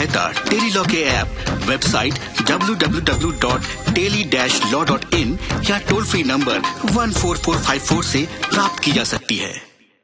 सहायता टेलीलॉ के app website www.teli-law.in या टोल फ्री नंबर 14454 से प्राप्त की जा सकती है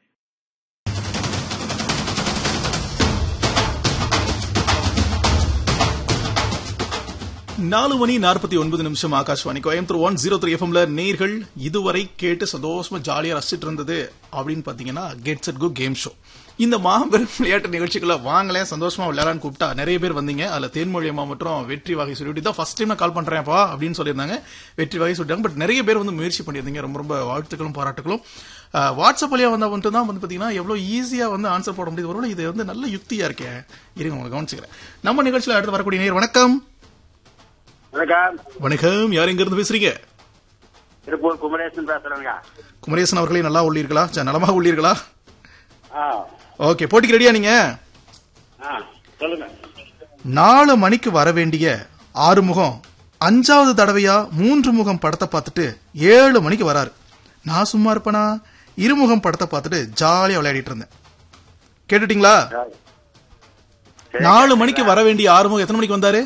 நாலு மணி நாற்பத்தி ஒன்பது நிமிஷம் Akashvani Coimbatore one zero three எஃப்எம்ல நேர்கள் இதுவரை கேட்டு சந்தோஷமா ஜாலியா ரசிச்சிட்டு இருந்தது அப்படின்னு பாத்தீங்கன்னா get set go game show இந்த மாபெரும் விளையாட்டு நிகழ்ச்சிகளை வாங்கலேன் சந்தோஷமா விளையாடலான்னு கூப்பிட்டா நிறைய பேர் வந்தீங்க அதுல தேன்மொழி அம்மா மற்றும் வெற்றி வகை சொல்லிட்டு தான் ஃபர்ஸ்ட் டைம் நான் கால் பண்றேன்ப்பா அப்படின்னு சொல்லியிருந்தாங்க வெற்றி வகை சொல்லிட்டாங்க பட் நிறைய பேர் வந்து முயற்சி பண்ணியிருந்தீங்க ரொம்ப ரொம்ப வாழ்த்துக்களும் பாராட்டுகளும் அஹ், வாட்ஸ்அப் வழியா வந்தா மட்டும் தான் வந்து பாத்தீங்கன்னா எவ்வளவு ஈஸியா வந்து ஆன்சர் போட முடியுது ஒருவேளை இது வந்து நல்ல யுக்தியா இருக்கே இருங்க உங்களை கவனிச்சுக்கிறேன் நம்ம நிகழ்ச்சியில அடுத்து வரக்கூடிய நேர் வணக்கம் வணக்கம் வணக்கம் யார் எங்க இருந்து பேசுறீங்க திருப்பூர் குமரேசன் பேசுறேங்க குமரேசன் அவர்களே நல்லா உள்ளீர்களா சரி, நலமாக உள்ளீர்களா ஆ ஓகே போட்டிக்கு ரெடியா நீங்க ஆ சொல்லுங்க நாலு மணிக்கு வர வேண்டிய ஆறுமுகம் அஞ்சாவது தடவையா மூன்று முகம் படத்தை பார்த்துட்டு ஏழு மணிக்கு வராரு நான் சும்மா இருப்பேனா இருமுகம் படத்தை பார்த்துட்டு ஜாலியா விளையாடிட்டு இருந்தேன் கேட்டுட்டீங்களா சரி, நாலு மணிக்கு வர வேண்டிய ஆறுமுகம் எத்தனை மணிக்கு வந்தாரு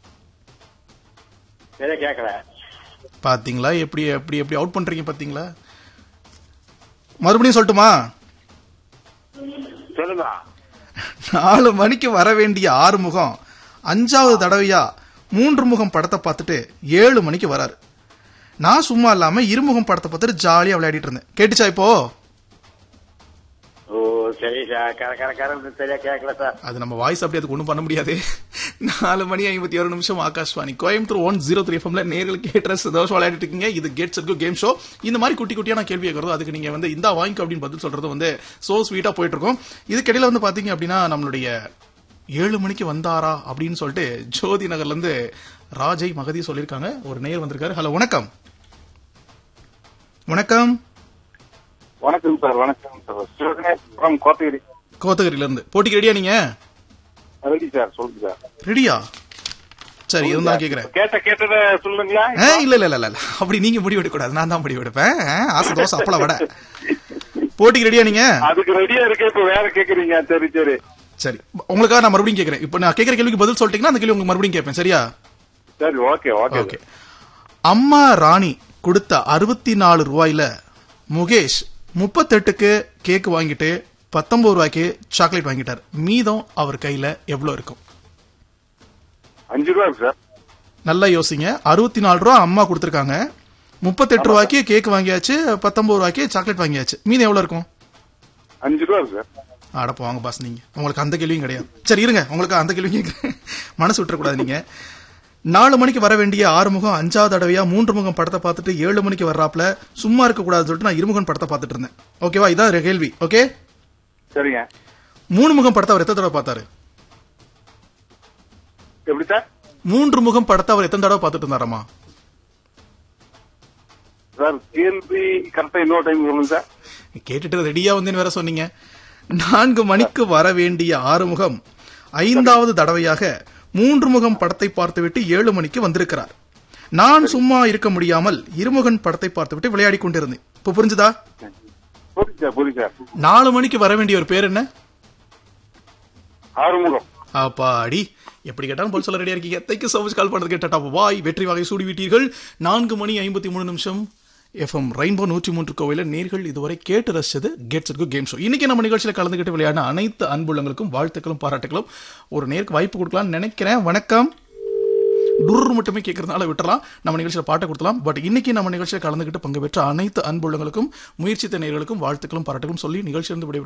சரி கேட்கல பாத்தீங்களா எப்படி எப்படி எப்படி அவுட் பண்றீங்க பாத்தீங்களா மறுபடியும் சொல்லட்டுமா சொல்லுங்க நாலு மணிக்கு வர வேண்டிய ஆறு முகம் அஞ்சாவது தடவையா மூன்று முகம் படத்தை பார்த்துட்டு ஏழு மணிக்கு வராரு நான் சும்மா இல்லாம இருமுகம் படத்தை பார்த்துட்டு ஜாலியா விளையாடிட்டு இருந்தேன் கேட்டுச்சா இப்போ ஓ சரி சார் கர கர கர சரியா கேட்கல சார் அது நம்ம வாய்ஸ் அப்படி அதுக்கு ஒன்றும் பண்ண முடியாது நாலு மணி ஐம்பத்தி ஒரு நிமிஷம் Akashvani Coimbatore one zero three எஃப்எம்ல நேர்கள் கேட்ட சந்தோஷம் விளையாடிட்டு இருக்கீங்க இது கேட்ஸ் இருக்கு கேம் ஷோ இந்த மாதிரி குட்டி குட்டியா நான் கேள்வி கேட்கறது அதுக்கு நீங்க வந்து இந்த வாங்கிக்கோ அப்படின்னு பதில் சொல்றது வந்து சோ ஸ்வீட்டா போயிட்டு இருக்கோம் இதுக்கிடையில வந்து பாத்தீங்க அப்படின்னா நம்மளுடைய ஏழு மணிக்கு வந்தாரா அப்படின்னு சொல்லிட்டு ஜோதி நகர்ல இருந்து ராஜை மகதி சொல்லியிருக்காங்க ஒரு நேர் வந்திருக்காரு ஹலோ வணக்கம் வணக்கம் வணக்கம் சார் வணக்கம் சார் சிவகணேஸ்வரம் கோத்தகிரி கோத்தகிரில இருந்து போட்டிக்கு ரெடியா நீங்க ரெடி சார் சொல்லுங்க சார் ரெடியா சரி இருந்தா கேக்குறேன் கேட்ட கேட்டத சொல்லுங்களா ஆ, இல்ல இல்ல இல்ல இல்ல அப்படி நீங்க முடிவு எடுக்க கூடாது நான் தான் முடிவு எடுப்பேன் ஆ, ஆசை தோசை அப்பள வடை போட்டிக்கு ரெடியா நீங்க அதுக்கு ரெடியா இருக்கு இப்ப வேற கேக்குறீங்க சரி சரி சரி உங்களுக்காக நான் மறுபடியும் கேக்குறேன் இப்போ நான் கேக்குற கேள்விக்கு பதில் சொல்லிட்டீங்கன்னா அந்த கேள்வி உங்களுக்கு மறுபடியும் கேட்பேன் சரியா சரி ஓகே ஓகே ஓகே அம்மா ராணி கொடுத்த அறுபத்தி நாலு ரூபாயில முகேஷ் முப்பத்தெட்டுக்கு கேக் வாங்கிட்டு பத்தொன்பது ரூபாய்க்கு சாக்லேட் வாங்கிட்டார் மீதம் அவர் கையில எவ்வளவு இருக்கும் அஞ்சு ரூபா இருக்கு சார் நல்லா யோசிங்க அறுபத்தி நாலு ரூபா அம்மா கொடுத்துருக்காங்க முப்பத்தெட்டு ரூபாய்க்கு கேக் வாங்கியாச்சு பத்தொன்பது ரூபாய்க்கு சாக்லேட் வாங்கியாச்சு மீதம் எவ்வளவு இருக்கும் அஞ்சு ரூபா இருக்கு சார் அடப்போ வாங்க பாஸ் நீங்க உங்களுக்கு அந்த கேள்வியும் கிடையாது சரி இருங்க உங்களுக்கு அந்த கேள்வியும் கேட்கிறேன். மனசு விட்டுறக்கூடாது நீங்க நாலு மணிக்கு வர வேண்டிய ஆறுமுகம் அஞ்சாவது தடவையா மூன்று முகம் படத்தை பார்த்துட்டு ஏழு மணிக்கு வர்றாப்ல சும்மா இருக்க கூடாதுன்னு சொல்லிட்டு நான் இருமுகம் படத்தை பார்த்துட்டு இருந்தேன் ஓகேவா இதான் கேள்வி ஓகே சரிங்க மூணு முகம் படத்தை அவர் எத்தனை தடவை பார்த்தாரு எப்படி சார் மூன்று முகம் படத்தை அவர் எத்தனை தடவை பார்த்துட்டு இருந்தாராமா சார் கேள்வி கரெக்டா இன்னொரு டைம் சொல்லுங்க சார் கேட்டுட்டு ரெடியா வந்தேன்னு வேற சொன்னீங்க நான்கு மணிக்கு வர வேண்டிய ஆறுமுகம் ஐந்தாவது தடவையாக மூன்று முகம் படத்தை பார்த்துவிட்டு ஏழு மணிக்கு வந்திருக்கிறார் நான் சும்மா இருக்க முடியாமல் இருமுகன் படத்தை பார்த்துவிட்டு விளையாடி கொண்டிருந்தேன் இப்ப புரிஞ்சுதா புரியுது சார் புரியுது சார் நாலு மணிக்கு வர வேண்டிய ஒரு பேர் என்ன ஆறுமுகம் அப்பாடி எப்படி கேட்டாலும் பதில் சொல்ல ரெடியா இருக்கீங்க தேங்க்யூ சோ மச் கால் பண்ணதுக்கு டாடா வாய் வெற்றி வகை சூடி விட்டீர்கள் நான்கு மணி ஐம்பத்தி மூணு நிமிஷம் எஃப்எம் ரெயின்போ நூற்றி மூன்று கோவில நேர்கள் இதுவரை கேட்டு ரசிச்சது கேட்ஸ் இருக்கு கேம் ஷோ இன்னைக்கு நம்ம நிகழ்ச்சியில கலந்துக்கிட்டு விளையாடின அனைத்து அன்புள்ளங்களுக்கும் வாழ்த்துக்களும் பாராட்டுகளும் ஒரு நேருக்கு வாய்ப்பு கொடுக்கலாம்னு நினைக்கிறேன் வணக்கம் டுர் மட்டுமே கேட்கறதுனால விட்டுறலாம் நம்ம நிகழ்ச்சியில பாட்டை கொடுத்தலாம் பட் இன்னைக்கு நம்ம நிகழ்ச்சியில் கலந்துக்கிட்டு பங்கு பெற்ற அனைத்து அன்புள்ளங்களுக்கும் முயற்சித்த நேர்களுக்கும் வாழ்த்துக்களும் பாராட்டுகளும் சொல்லி நிகழ்ச்சியிலிருந்து விடை